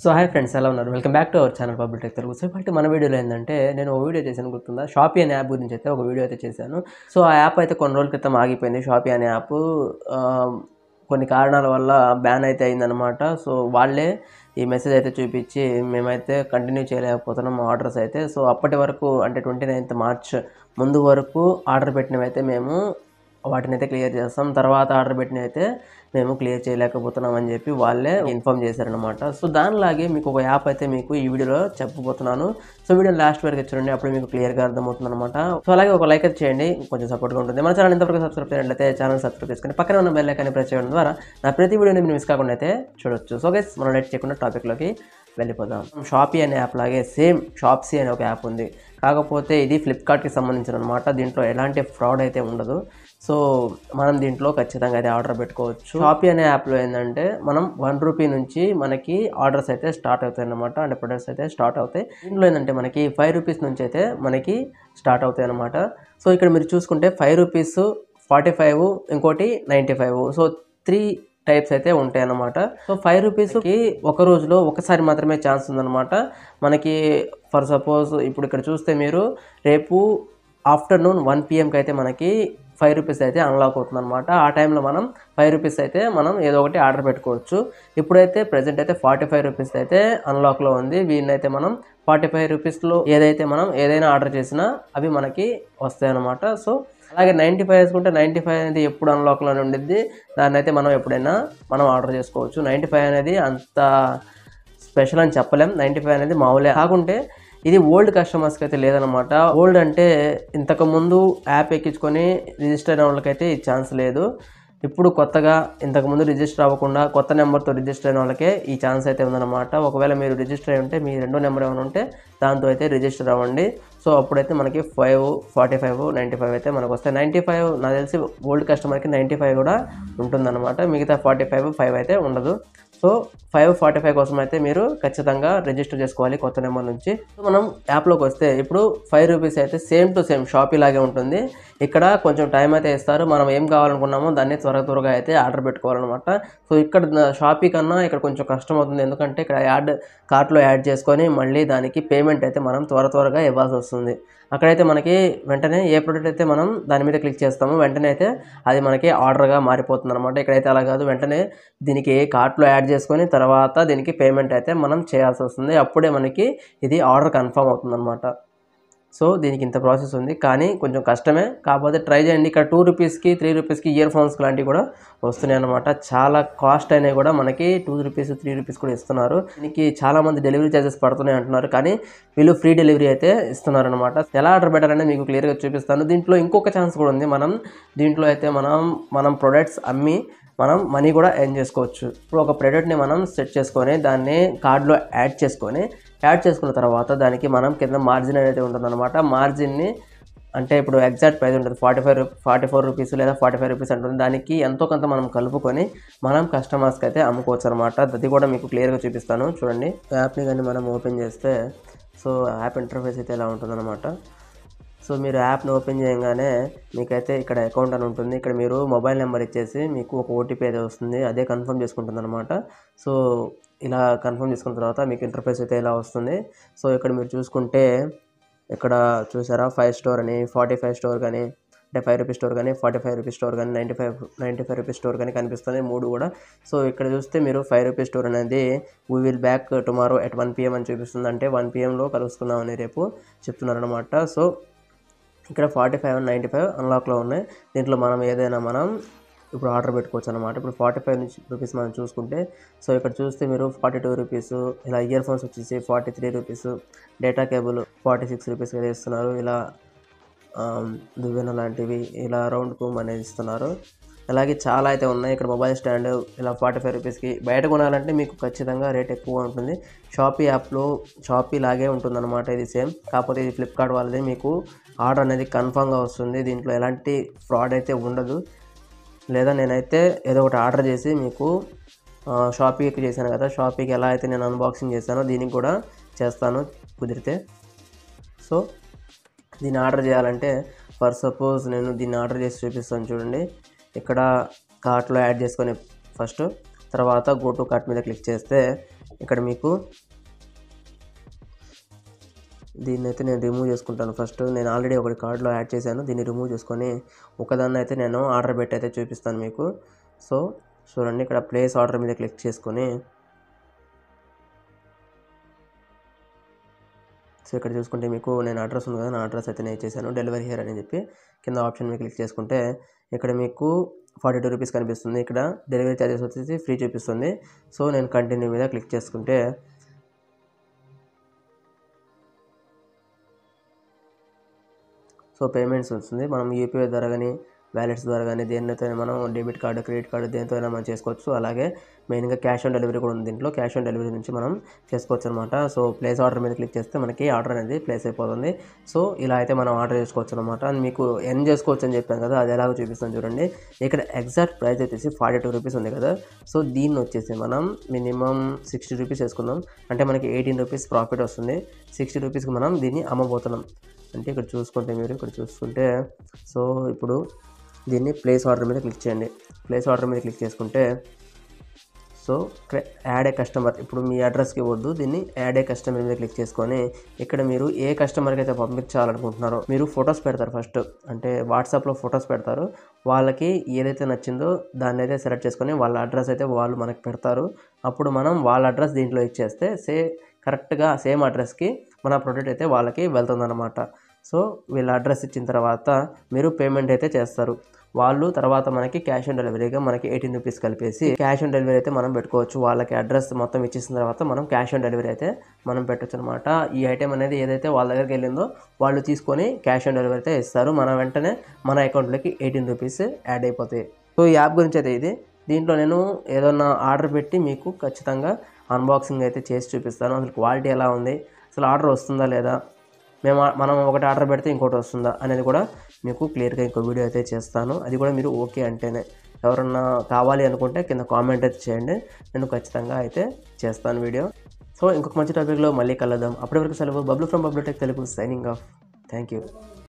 so hi friends ఎలా ఉన్నారు welcome back to our channel public tech Telugu so ఇప్పటి మన వీడియోలో ఏంటంటే నేను ఒక వీడియో చేశాను గుర్తుందా షాపీ అనే యాప్ గురించి అయితే ఒక వీడియో అయితే చేశాను సో ఆ యాప్ అయితే కొన్ని రోజుల క్రితం ఆగిపోయింది షాపీ అనే యాప్ ఆ, కొన్ని కారణాల వల్ల బ్యాన్ అయితే అయిందనమాట సో వాళ్ళే ఈ మెసేజ్ అయితే చూపించి మేమైతే కంటిన్యూ చేయలేకపోతున్నాం ఆర్డర్స్ అయితే సో అప్పటి వరకు అంటే ట్వంటీ నైన్త్ మార్చ్ ముందు వరకు ఆర్డర్ పెట్టినవి అయితే మేము వాటిని అయితే క్లియర్ చేస్తాం తర్వాత ఆర్డర్ పెట్టినవి అయితే మేము క్లియర్ చేయలేకపోతున్నాం అని చెప్పి వాళ్ళే ఇన్ఫామ్ చేశారనమాట సో దానిలాగే మీకు ఒక యాప్ అయితే మీకు ఈ వీడియోలో చెప్పబోతున్నాను సో వీడియో లాస్ట్ వరకు చూడండి అప్పుడు మీకు క్లియర్గా అర్థమవుతుంది అనమాట సో అలాగే ఒక లైక్ అయితే చేయండి కొంచెం సపోర్ట్గా ఉంటుంది మన ఛానల్ ఇంతవరకు సబ్స్క్రైబ్ చేయాలంటే ఛానల్ సబ్స్క్రైబ్ చేసుకుని పక్కన ఉన్న బెల్ ఐకాన్ని ప్రెస్ చేయడం ద్వారా నా ప్రతి వీడియోని మీరు మిస్ కాకుండా అయితే చూడొచ్చు సో గైస్ మనం లైట్ చేయకుండా టాపిక్లోకి వెళ్ళిపోదాం షాపీ అనే యాప్ లాగే సేమ్ షాప్సీ అనే ఒక యాప్ ఉంది కాకపోతే ఇది ఫ్లిప్కార్ట్కి సంబంధించిన అనమాట దీంట్లో ఎలాంటి ఫ్రాడ్ అయితే ఉండదు సో మనం దీంట్లో ఖచ్చితంగా అయితే ఆర్డర్ పెట్టుకోవచ్చు షాపీ అనే యాప్లో ఏంటంటే మనం వన్ రూపీ నుంచి మనకి ఆర్డర్స్ అయితే స్టార్ట్ అవుతాయి అన్నమాట అంటే ప్రొడక్ట్స్ అయితే స్టార్ట్ అవుతాయి దీంట్లో ఏంటంటే మనకి ఫైవ్ రూపీస్ నుంచి అయితే మనకి స్టార్ట్ అవుతాయి అన్నమాట సో ఇక్కడ మీరు చూసుకుంటే ఫైవ్ రూపీస్ ఫార్టీ ఫైవ్ ఇంకోటి ninety five so three types అయితే ఉంటాయి అన్నమాట సో ఫైవ్ రూపీస్కి ఒక రోజులో ఒకసారి మాత్రమే ఛాన్స్ ఉందన్నమాట మనకి ఫర్ సపోజ్ ఇప్పుడు ఇక్కడ చూస్తే మీరు రేపు ఆఫ్టర్నూన్ వన్ పిఎంకి అయితే మనకి ఫైవ్ రూపీస్ అయితే అన్లాక్ అవుతుంది అనమాట ఆ టైంలో మనం ఫైవ్ రూపీస్ అయితే మనం ఏదో ఒకటి ఆర్డర్ పెట్టుకోవచ్చు ఇప్పుడైతే ప్రజెంట్ అయితే ఫార్టీ ఫైవ్ రూపీస్ అయితే అన్లాక్లో ఉంది వీటిని అయితే మనం ఫార్టీ ఫైవ్ రూపీస్లో ఏదైతే మనం ఏదైనా ఆర్డర్ చేసినా అవి మనకి వస్తాయి అన్నమాట సో అలాగే నైంటీ ఫైవ్ వేసుకుంటే నైంటీ ఫైవ్ అనేది ఎప్పుడు అన్లాక్లోనే ఉండిద్ది దాన్ని అయితే మనం ఎప్పుడైనా మనం ఆర్డర్ చేసుకోవచ్చు నైంటీ ఫైవ్ అనేది అంత స్పెషల్ అని చెప్పలేం నైంటీ ఫైవ్ అనేది మామూలే కాకుంటే ఇది ఓల్డ్ కస్టమర్స్కి అయితే లేదనమాట ఓల్డ్ అంటే ఇంతకు ముందు యాప్ ఎక్కించుకొని రిజిస్టర్ అయిన వాళ్ళకైతే ఈ ఛాన్స్ లేదు ఇప్పుడు కొత్తగా ఇంతకుముందు రిజిస్టర్ అవ్వకుండా కొత్త నెంబర్తో రిజిస్టర్ అయిన వాళ్ళకే ఈ ఛాన్స్ అయితే ఉందన్నమాట ఒకవేళ మీరు రిజిస్టర్ అయి ఉంటే మీ రెండో నెంబర్ ఏమైనా ఉంటే దాంతో అయితే రిజిస్టర్ అవ్వండి సో అప్పుడైతే మనకి five forty five ninety five అయితే మనకు వస్తాయి నైంటీ ఫైవ్ నాకు తెలిసి ఓల్డ్ కస్టమర్కి నైంటీ ఫైవ్ కూడా ఉంటుందన్నమాట మిగతా ఫార్టీ ఫైవ్ ఫైవ్ అయితే ఉండదు సో ఫైవ్ ఫార్టీ ఫైవ్ కోసం అయితే మీరు ఖచ్చితంగా రిజిస్టర్ చేసుకోవాలి కొత్త నెంబర్ నుంచి సో మనం యాప్లోకి వస్తే ఇప్పుడు ఫైవ్ రూపీస్ అయితే సేమ్ టు సేమ్ షాపీ లాగే ఉంటుంది ఇక్కడ కొంచెం టైం అయితే ఇస్తారు మనం ఏం కావాలనుకున్నామో దాన్ని త్వర త్వరగా అయితే ఆర్డర్ పెట్టుకోవాలన్నమాట సో ఇక్కడ షాపీ కన్నా ఇక్కడ కొంచెం కష్టం అవుతుంది ఎందుకంటే ఇక్కడ యాడ్ కార్ట్లో యాడ్ చేసుకొని మళ్ళీ దానికి పేమెంట్ అయితే మనం త్వర త్వరగా ఇవ్వాల్సి వస్తుంది అక్కడైతే మనకి వెంటనే ఏ ప్రోడక్ట్ అయితే మనం దాని మీద క్లిక్ చేస్తామో వెంటనే అయితే అది మనకి ఆర్డర్గా మారిపోతుంది అనమాట ఇక్కడైతే అలా కాదు వెంటనే దీనికి కార్ట్లో యాడ్ చేసుకొని తర్వాత దీనికి పేమెంట్ అయితే మనం చేయాల్సి వస్తుంది అప్పుడే మనకి ఇది ఆర్డర్ కన్ఫర్మ్ అవుతుంది అనమాట సో దీనికి ఇంత ప్రాసెస్ ఉంది కానీ కొంచెం కష్టమే కాకపోతే ట్రై చేయండి ఇక్కడ టూ రూపీస్కి త్రీ రూపీస్కి ఇయర్ ఫోన్స్ లాంటివి కూడా వస్తున్నాయి అనమాట చాలా కాస్ట్ అయినవి కూడా మనకి టూ రూపీస్ త్రీ రూపీస్ కూడా ఇస్తున్నారు దీనికి చాలా మంది డెలివరీ చార్జెస్ పడుతున్నాయి అంటున్నారు కానీ వీళ్ళు ఫ్రీ డెలివరీ అయితే ఇస్తున్నారు అనమాట ఎలా ఆర్డర్ పెట్టాలని మీకు క్లియర్గా చూపిస్తాను దీంట్లో ఇంకొక ఛాన్స్ కూడా ఉంది మనం దీంట్లో అయితే మనం మనం ప్రొడక్ట్స్ అమ్మి మనం మనీ కూడా ఎర్న్ చేసుకోవచ్చు ఇప్పుడు ఒక ప్రోడక్ట్ని మనం సెట్ చేసుకొని దాన్ని కార్డులో యాడ్ చేసుకొని యాడ్ చేసుకున్న తర్వాత దానికి మనం కింద మార్జిన్ అనేది ఉంటుందన్నమాట మార్జిన్ని అంటే ఇప్పుడు ఎగ్జాక్ట్ ప్రైస్ ఉంటుంది forty five forty four rupees లేదా ఫార్టీ ఫైవ్ రూపీస్ అంటుంది దానికి ఎంతో కొంత మనం కలుపుకొని మనం కస్టమర్స్కి అయితే అమ్ముకోవచ్చు అనమాట అది కూడా మీకు క్లియర్గా చూపిస్తాను చూడండి యాప్ని కానీ మనం ఓపెన్ చేస్తే సో యాప్ ఇంటర్ఫేస్ అయితే ఎలా ఉంటుందన్నమాట సో మీరు యాప్ని ఓపెన్ చేయగానే మీకైతే ఇక్కడ అకౌంట్ అని ఉంటుంది ఇక్కడ మీరు మొబైల్ నెంబర్ ఇచ్చేసి మీకు ఒక ఓటీపీ అయితే వస్తుంది అదే కన్ఫర్మ్ చేసుకుంటుంది అనమాట సో ఇలా కన్ఫర్మ్ చేసుకున్న తర్వాత మీకు ఇంటర్ఫేస్ అయితే ఇలా వస్తుంది సో ఇక్కడ మీరు చూసుకుంటే ఇక్కడ చూసారా ఫైవ్ స్టోర్ అని ఫార్టీ ఫైవ్ స్టోర్ కానీ అంటే ఫైవ్ రూపీస్ స్టోర్ కానీ ఫార్టీ ఫైవ్ రూపీస్ స్టోర్ కానీ ninety five ninety five rupees store కానీ కనిపిస్తుంది మూడు కూడా సో ఇక్కడ చూస్తే మీరు ఫైవ్ రూపీస్ స్టోర్ అనేది we will back tomorrow at one PM అని చూపిస్తుంది అంటే వన్ పిఎంలో కలుసుకుందామని రేపు చెప్తున్నారనమాట సో ఇక్కడ forty five and ninety five అన్లాక్లో ఉన్నాయి దీంట్లో మనం ఏదైనా మనం ఇప్పుడు ఆర్డర్ పెట్టుకోవచ్చు అనమాట ఇప్పుడు ఫార్టీ ఫైవ్ నుంచి రూపీస్ మనం చూసుకుంటే సో ఇక్కడ చూస్తే మీరు ఫార్టీ టూ రూపీస్ ఇలా ఇయర్ ఫోన్స్ వచ్చేసి forty three rupees data cable forty six rupees అయితే ఇస్తున్నారు ఇలా దువ్వెన లాంటివి ఇలా రౌండ్ కూమ్ అనేది ఇస్తున్నారు అలాగే చాలా అయితే ఉన్నాయి ఇక్కడ మొబైల్ స్టాండ్ ఇలా ఫార్టీ ఫైవ్ రూపీస్కి బయట కొనాలంటే మీకు ఖచ్చితంగా రేట్ ఎక్కువ ఉంటుంది షాపీ యాప్లో షాపీ లాగే ఉంటుందన్నమాట ఇది సేమ్ కాకపోతే ఇది ఫ్లిప్కార్ట్ వాళ్ళది మీకు ఆర్డర్ అనేది కన్ఫామ్గా వస్తుంది దీంట్లో ఎలాంటి ఫ్రాడ్ అయితే ఉండదు లేదా నేనైతే ఏదో ఒకటి ఆర్డర్ చేసి మీకు ఆ, షాపీకి చేశాను కదా షాపీకి ఎలా అయితే నేను అన్బాక్సింగ్ చేశానో దీనికి కూడా చేస్తాను కుదిరితే సో దీన్ని ఆర్డర్ చేయాలంటే ఫర్ సపోజ్ నేను దీన్ని ఆర్డర్ చేసి చూపిస్తాను చూడండి ఇక్కడ కార్ట్లో యాడ్ చేసుకొని ఫస్ట్ తర్వాత గో టు కార్ట్ మీద క్లిక్ చేస్తే ఇక్కడ మీకు దీన్ని అయితే నేను రిమూవ్ చేసుకుంటాను ఫస్ట్ నేను ఆల్రెడీ ఒకటి కార్డులో యాడ్ చేశాను దీన్ని రిమూవ్ చేసుకొని ఒకదాన్ని అయితే నేను ఆర్డర్ పెట్టి అయితే చూపిస్తాను మీకు సో చూడండి ఇక్కడ ప్లేస్ ఆర్డర్ మీద క్లిక్ చేసుకొని సో ఇక్కడ చూసుకుంటే మీకు నేను అడ్రస్ ఉంది కదా నా అడ్రస్ అయితే నేను ఇచ్చేసాను డెలివరీ హియర్ అని చెప్పి కింద ఆప్షన్ మీద క్లిక్ చేసుకుంటే ఇక్కడ మీకు ఫార్టీ టూ రూపీస్ కనిపిస్తుంది ఇక్కడ డెలివరీ ఛార్జెస్ వచ్చేసి ఫ్రీ చూపిస్తుంది సో నేను కంటిన్యూ మీద క్లిక్ చేసుకుంటే సో పేమెంట్స్ వస్తుంది మనం యూపీఐ ద్వారా కానీ వ్యాలెట్స్ ద్వారా కానీ దేనితో మనం డెబిట్ కార్డు క్రెడిట్ కార్డు దేనితో అయినా మనం చేసుకోవచ్చు అలాగే మెయిన్గా క్యాష్ ఆన్ డెలివరీ కూడా ఉంది దీంట్లో క్యాష్ ఆన్ డెలివరీ నుంచి మనం చేసుకోవచ్చు అనమాట సో ప్లేస్ ఆర్డర్ మీద క్లిక్ చేస్తే మనకి ఆర్డర్ అనేది ప్లేస్ అయిపోతుంది సో ఇలా అయితే మనం ఆర్డర్ చేసుకోవచ్చు అనమాట మీకు ఎన్ చేసుకోవచ్చు అని చెప్పాను కదా అది ఎలాగో చూపిస్తాను చూడండి ఇక్కడ ఎగ్జాక్ట్ ప్రైస్ వచ్చేసి ఫార్టీ టూ రూపీస్ ఉంది కదా సో దీన్ని వచ్చేసి మనం మినిమం సిక్స్టీ రూపీస్ వేసుకుందాం అంటే మనకి ఎయిటీన్ రూపీస్ ప్రాఫిట్ వస్తుంది సిక్స్టీ రూపీస్కి మనం దీన్ని అమ్మబోతున్నాం అంటే ఇక్కడ చూసుకుంటే మీరు ఇక్కడ చూసుకుంటే సో ఇప్పుడు దీన్ని ప్లేస్ ఆర్డర్ మీద క్లిక్ చేయండి ప్లేస్ ఆర్డర్ మీద క్లిక్ చేసుకుంటే సో యాడ్ ఏ కస్టమర్ ఇప్పుడు మీ అడ్రస్కి ఇవ్వద్దు దీన్ని యాడ్ ఏ కస్టమర్ మీద క్లిక్ చేసుకొని ఇక్కడ మీరు ఏ కస్టమర్కి అయితే పంపించాలనుకుంటున్నారో మీరు ఫొటోస్ పెడతారు ఫస్ట్ అంటే వాట్సాప్లో ఫొటోస్ పెడతారు వాళ్ళకి ఏదైతే నచ్చిందో దాన్ని అయితే సెలెక్ట్ చేసుకొని వాళ్ళ అడ్రస్ అయితే వాళ్ళు మనకి పెడతారు అప్పుడు మనం వాళ్ళ అడ్రస్ దీంట్లో ఇచ్చేస్తే సే కరెక్ట్గా సేమ్ అడ్రస్కి మన ప్రోడక్ట్ అయితే వాళ్ళకి వెళ్తుందన్నమాట సో వీళ్ళ అడ్రస్ ఇచ్చిన తర్వాత మీరు పేమెంట్ అయితే చేస్తారు వాళ్ళు తర్వాత మనకి క్యాష్ ఆన్ డెలివరీగా మనకి ఎయిటీన్ రూపీస్ కలిపేసి క్యాష్ ఆన్ డెలివరీ అయితే మనం పెట్టుకోవచ్చు వాళ్ళకి అడ్రస్ మొత్తం ఇచ్చేసిన తర్వాత మనం క్యాష్ ఆన్ డెలివరీ అయితే మనం పెట్టొచ్చు అనమాట ఈ ఐటెం అనేది ఏదైతే వాళ్ళ దగ్గరికి వెళ్ళిందో వాళ్ళు తీసుకొని క్యాష్ ఆన్ డెలివరీ అయితే ఇస్తారు మన వెంటనే మన అకౌంట్లోకి ఎయిటీన్ రూపీస్ యాడ్ అయిపోతాయి సో ఈ యాప్ గురించి అయితే ఇది దీంట్లో నేను ఏదన్నా ఆర్డర్ పెట్టి మీకు ఖచ్చితంగా అన్బాక్సింగ్ అయితే చేసి చూపిస్తాను అసలు క్వాలిటీ ఎలా ఉంది అసలు ఆర్డర్ వస్తుందా లేదా మేము మనం ఒకటి ఆర్డర్ పెడితే ఇంకోటి వస్తుందా అనేది కూడా మీకు క్లియర్గా ఇంకో వీడియో అయితే చేస్తాను అది కూడా మీరు ఓకే అంటేనే ఎవరన్నా కావాలి అనుకుంటే కింద కామెంట్ అయితే చేయండి నేను ఖచ్చితంగా అయితే చేస్తాను వీడియో సో ఇంకొక మంచి టాపిక్లో మళ్ళీ కలుద్దాం అప్పటి వరకు సెలవు Bablu from Bablu tech Telugu signing off thank you